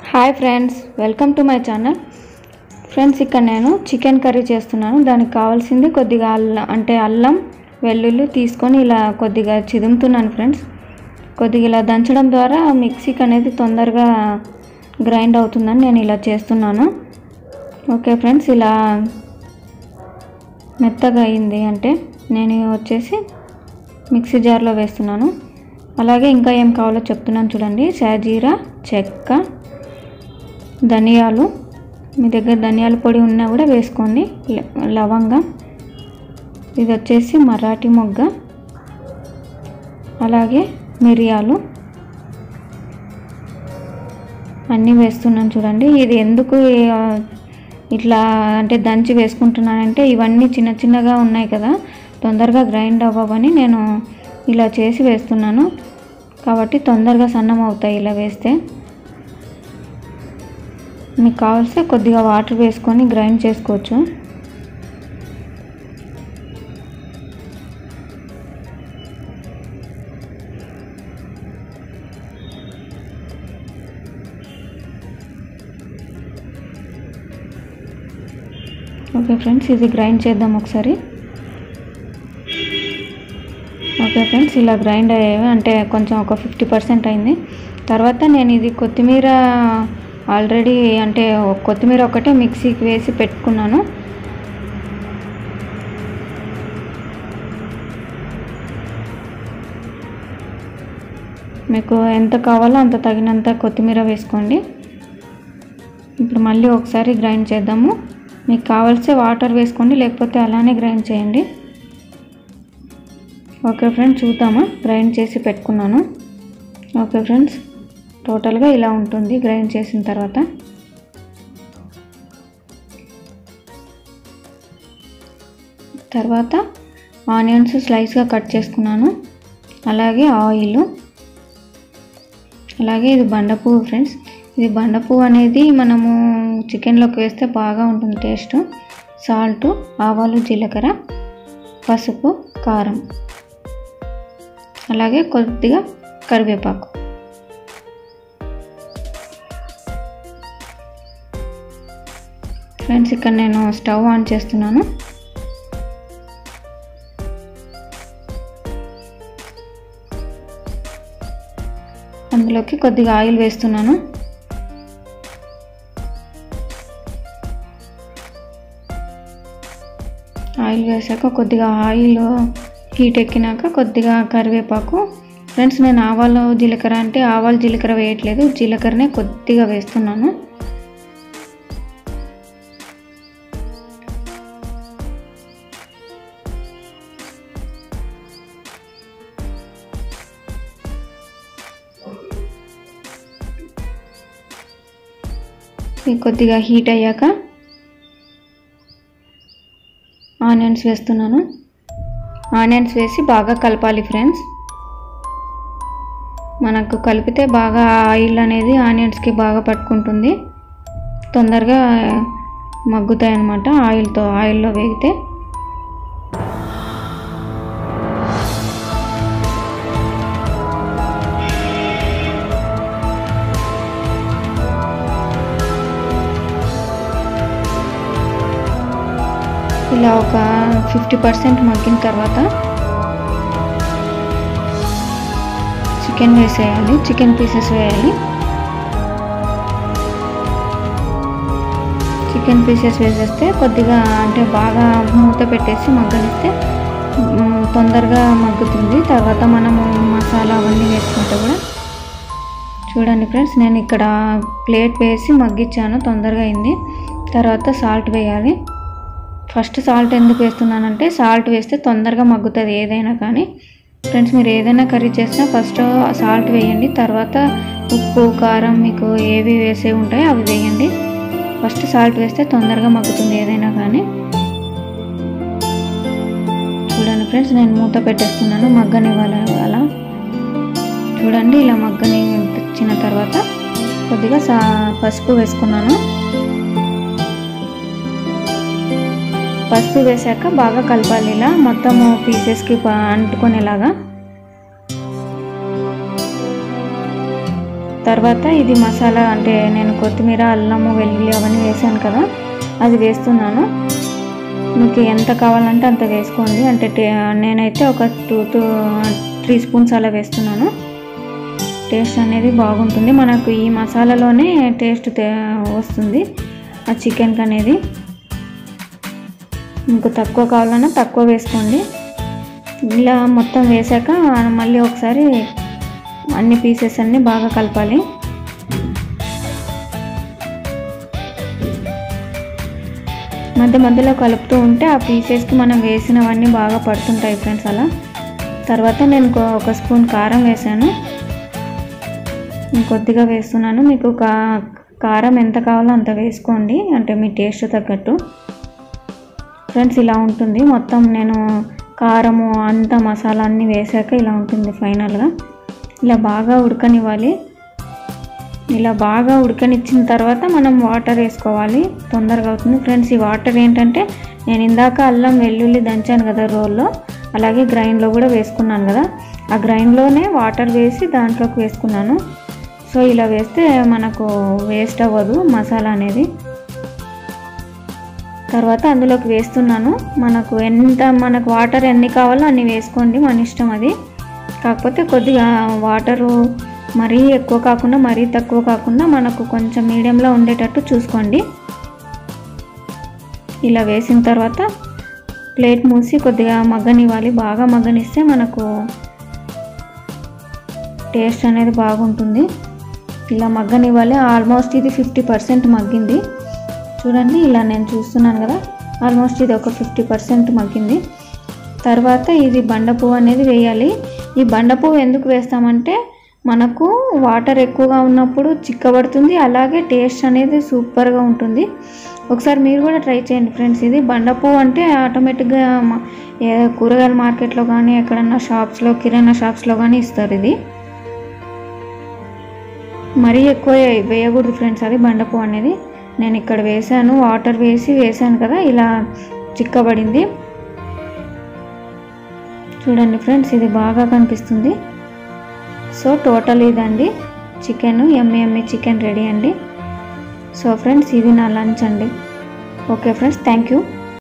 hi friends welcome to my channel friends ఇక్కడ నేను chicken curry చేస్తున్నాను దానికి కావాల్సింది కొద్దిగా అల్లం అంటే అల్లం వెల్లుల్లి తీసుకొని ఇలా కొద్దిగా చిదుముతున్నాను ఫ్రెండ్స్ కొద్దిగా ఇలా దంచడం ద్వారా మిక్సీకి అనేది తొందరగా గ్రైండ్ అవుతుందని నేను ఇలా చేస్తున్నాను ఓకే ఫ్రెండ్స్ ఇలా మెత్తగా అయింది అంటే నేను వచ్చేసి మిక్సీ జార్లో వేస్తున్నాను అలాగే ఇంకా ఏం కావాలో చెప్తున్నాను చూడండి షాజీరా చెక్క ధనియాలు మీ దగ్గర ధనియాల పొడి ఉన్నా కూడా వేసుకోండి ల- లవంగం ఇది వచ్చేసి మరాఠీ మొగ్గ అలాగే మిరియాలు అన్నీ వేస్తున్నాను చూడండి ఇది ఎందుకు ఆ, ఇట్లా అంటే దంచి వేసుకుంటున్నానంటే ఇవన్నీ చిన్న చిన్నగా ఉన్నాయి కదా తొందరగా గ్రైండ్ అవ్వవని నేను ఇలా చేసి వేస్తున్నాను కాబట్టి తొందరగా సన్నం అవుతాయి ఇలా వేస్తే మీకు కావాల్సి కొద్దిగా వాటర్ వేసుకొని గ్రైండ్ చేసుకోవచ్చు ఓకే ఫ్రెండ్స్ ఇది గ్రైండ్ చేద్దాం ఒకసారి ఓకే ఫ్రెండ్స్ ఇలా గ్రైండ్ అయ్యేవి అంటే కొంచెం ఒక ఫిఫ్టీ పర్సెంట్ అయింది తర్వాత నేను ఇది కొత్తిమీర ఆల్రెడీ అంటే కొత్తిమీర ఒకటే మిక్సీకి వేసి పెట్టుకున్నాను మీకు ఎంత కావాలో అంత తగినంత కొత్తిమీర వేసుకోండి ఇప్పుడు మళ్ళీ ఒకసారి గ్రైండ్ చేద్దాము మీకు కావాల్సే వాటర్ వేసుకోండి లేకపోతే అలానే గ్రైండ్ చేయండి ఓకే ఫ్రెండ్స్ చూద్దామా గ్రైండ్ చేసి పెట్టుకున్నాను ఓకే ఫ్రెండ్స్ టోటల్గా ఇలా ఉంటుంది గ్రైండ్ చేసిన తర్వాత తర్వాత ఆనియన్స్ స్లైస్గా కట్ చేసుకున్నాను అలాగే ఆయిల్ అలాగే ఇది బండ పువ్వు ఫ్రెండ్స్ ఇది బండ పువ్వు అనేది మనము చికెన్లోకి వేస్తే బాగా ఉంటుంది టేస్ట్ సాల్ట్ ఆవాలు జీలకర్ర పసుపు కారం అలాగే కొద్దిగా కరివేపాకు ఫ్రెండ్స్ ఇక్కడ నేను స్టవ్ ఆన్ చేస్తున్నాను అందులోకి కొద్దిగా ఆయిల్ వేస్తున్నాను ఆయిల్ వేసాక కొద్దిగా ఆయిల్ హీట్ ఎక్కినాక కొద్దిగా కరివేపాకు ఫ్రెండ్స్ నేను ఆవాలు జీలకర్ర అంటే ఆవాలు జీలకర్ర వేయట్లేదు జీలకర్రనే కొద్దిగా వేస్తున్నాను ఇది కొద్దిగా హీట్ అయ్యాక ఆనియన్స్ వేస్తున్నాను ఆనియన్స్ వేసి బాగా కలపాలి ఫ్రెండ్స్ మనకు కలిపితే బాగా ఆయిల్ అనేది ఆనియన్స్కి బాగా పట్టుకుంటుంది తొందరగా మగ్గుతాయి అన్నమాట ఆయిల్తో ఆయిల్లో వేగితే ఇలా ఒక ఫిఫ్టీ పర్సెంట్ మగ్గిన తర్వాత చికెన్ వేసేయాలి చికెన్ పీసెస్ వేయాలి చికెన్ పీసెస్ వేసేస్తే కొద్దిగా అంటే బాగా మూత పెట్టేసి మగ్గనిస్తే మ్, తొందరగా మగ్గుతుంది తర్వాత మనము మసాలా అవన్నీ వేసుకుంటే కూడా చూడండి ఫ్రెండ్స్ నేను ఇక్కడ ప్లేట్ వేసి మగ్గించాను తొందరగా అయింది తర్వాత సాల్ట్ వేయాలి ఫస్ట్ సాల్ట్ ఎందుకు వేస్తున్నానంటే సాల్ట్ వేస్తే తొందరగా మగ్గుతుంది ఏదైనా కానీ ఫ్రెండ్స్ మీరు ఏదైనా కర్రీ చేసినా ఫస్ట్ సాల్ట్ వేయండి తర్వాత ఉప్పు కారం మీకు ఏవి వేసే ఉంటాయో అవి వేయండి ఫస్ట్ సాల్ట్ వేస్తే తొందరగా మగ్గుతుంది ఏదైనా కానీ చూడండి ఫ్రెండ్స్ నేను మూత పెట్టేస్తున్నాను మగ్గనివ్వాలి అలా చూడండి ఇలా మగ్గని ఇచ్చిన తర్వాత కొద్దిగా సా పసుపు వేసుకున్నాను పసుపు వేసాక బాగా కలపాలి ఇలా మొత్తము పీసెస్కి అంటుకునేలాగా తర్వాత ఇది మసాలా అంటే నేను కొత్తిమీర అల్లము వెల్లుల్లి అవన్నీ వేసాను కదా అది వేస్తున్నాను మీకు ఎంత కావాలంటే అంత వేసుకోండి అంటే టే- నేనైతే ఒక టూ టూ త్రీ స్పూన్స్ అలా వేస్తున్నాను టేస్ట్ అనేది బాగుంటుంది మనకు ఈ మసాలాలోనే టేస్ట్ తే- వస్తుంది ఆ చికెన్కి అనేది మీకు తక్కువ కావాలన్నా తక్కువ వేసుకోండి ఇలా మొత్తం వేసాక మళ్ళీ ఒకసారి అన్ని పీసెస్ అన్నీ బాగా కలపాలి మధ్య మధ్యలో కలుపుతూ ఉంటే ఆ పీసెస్కి మనం వేసినవన్నీ బాగా పడుతుంటాయి ఫ్రెండ్స్ అలా తర్వాత నేను కొ- ఒక స్పూన్ కారం వేసాను కొద్దిగా వేస్తున్నాను మీకు కా కారం ఎంత కావాలో అంత వేసుకోండి అంటే మీ టేస్ట్ తగ్గట్టు ఫ్రెండ్స్ ఇలా ఉంటుంది మొత్తం నేను కారము అంత మసాలా అన్నీ వేసాక ఇలా ఉంటుంది ఫైనల్గా ఇలా బాగా ఉడకనివ్వాలి ఇలా బాగా ఉడకనిచ్చిన తర్వాత మనం వాటర్ వేసుకోవాలి తొందరగా అవుతుంది ఫ్రెండ్స్ ఈ వాటర్ ఏంటంటే నేను ఇందాక అల్లం వెల్లుల్లి దంచాను కదా రోల్లో అలాగే గ్రైండ్లో కూడా వేసుకున్నాను కదా ఆ గ్రైండ్లోనే వాటర్ వేసి దాంట్లోకి వేసుకున్నాను సో ఇలా వేస్తే మనకు వేస్ట్ అవ్వదు మసాలా అనేది తర్వాత అందులోకి వేస్తున్నాను మనకు ఎంత మనకు వాటర్ ఎన్ని కావాలో అన్ని వేసుకోండి మన ఇష్టం అది కాకపోతే కొద్దిగా వాటరు మరీ ఎక్కువ కాకుండా మరీ తక్కువ కాకుండా మనకు కొంచెం మీడియంలో ఉండేటట్టు చూసుకోండి ఇలా వేసిన తర్వాత ప్లేట్ మూసి కొద్దిగా మగ్గనివ్వాలి బాగా మగ్గనిస్తే మనకు టేస్ట్ అనేది బాగుంటుంది ఇలా మగ్గనివ్వాలి ఆల్మోస్ట్ ఇది ఫిఫ్టీ పర్సెంట్ మగ్గింది చూడండి ఇలా నేను చూస్తున్నాను కదా ఆల్మోస్ట్ ఇది ఒక ఫిఫ్టీ పర్సెంట్ మగ్గింది తర్వాత ఇది బండ పువ్వు అనేది వేయాలి ఈ బండ పువ్వు ఎందుకు వేస్తామంటే మనకు వాటర్ ఎక్కువగా ఉన్నప్పుడు చిక్కబడుతుంది అలాగే టేస్ట్ అనేది సూపర్గా ఉంటుంది ఒకసారి మీరు కూడా ట్రై చేయండి ఫ్రెండ్స్ ఇది బండ పువ్వు అంటే ఆటోమేటిక్గా మ- ఏ కూరగాయల మార్కెట్లో కానీ ఎక్కడన్నా షాప్స్లో కిరాణా షాప్స్లో కానీ ఇస్తారు ఇది మరీ ఎక్కువ వేయకూడదు ఫ్రెండ్స్ అది బండపు అనేది నేను ఇక్కడ వేసాను వాటర్ వేసి వేసాను కదా ఇలా చిక్కబడింది చూడండి ఫ్రెండ్స్ ఇది బాగా కనిపిస్తుంది సో టోటల్ ఇదండి చికెన్ ఎమ్మి ఎమ్మి చికెన్ రెడీ అండి సో ఫ్రెండ్స్ ఇది నా లంచ్ అండి ఓకే ఫ్రెండ్స్ థ్యాంక్ యూ